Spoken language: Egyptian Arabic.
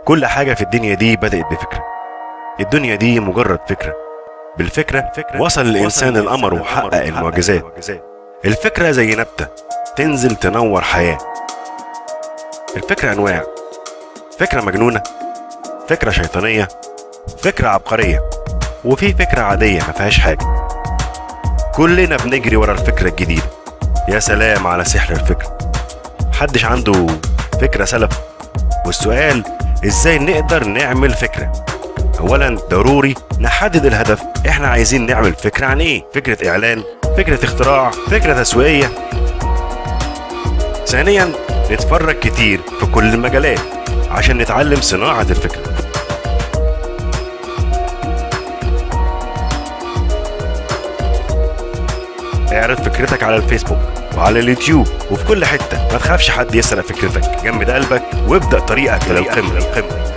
كل حاجة في الدنيا دي بدأت بفكرة الدنيا دي مجرد فكرة بالفكرة وصل الإنسان القمر وحقق المعجزات الفكرة زي نبتة تنزل تنور حياة الفكرة أنواع فكرة مجنونة فكرة شيطانية فكرة عبقرية وفي فكرة عادية ما فيهاش حاجة كلنا بنجري ورا الفكرة الجديدة يا سلام على سحر الفكرة محدش عنده فكرة سلف والسؤال ازاي نقدر نعمل فكرة اولا ضروري نحدد الهدف احنا عايزين نعمل فكرة عن ايه فكرة اعلان فكرة اختراع فكرة تسويقية ثانيا نتفرج كتير في كل المجالات عشان نتعلم صناعة الفكرة اعرض فكرتك على الفيسبوك وعلى اليوتيوب وفي كل حتة ما تخافش حد يسرق فكرتك جمد قلبك وابدأ طريقك للقمة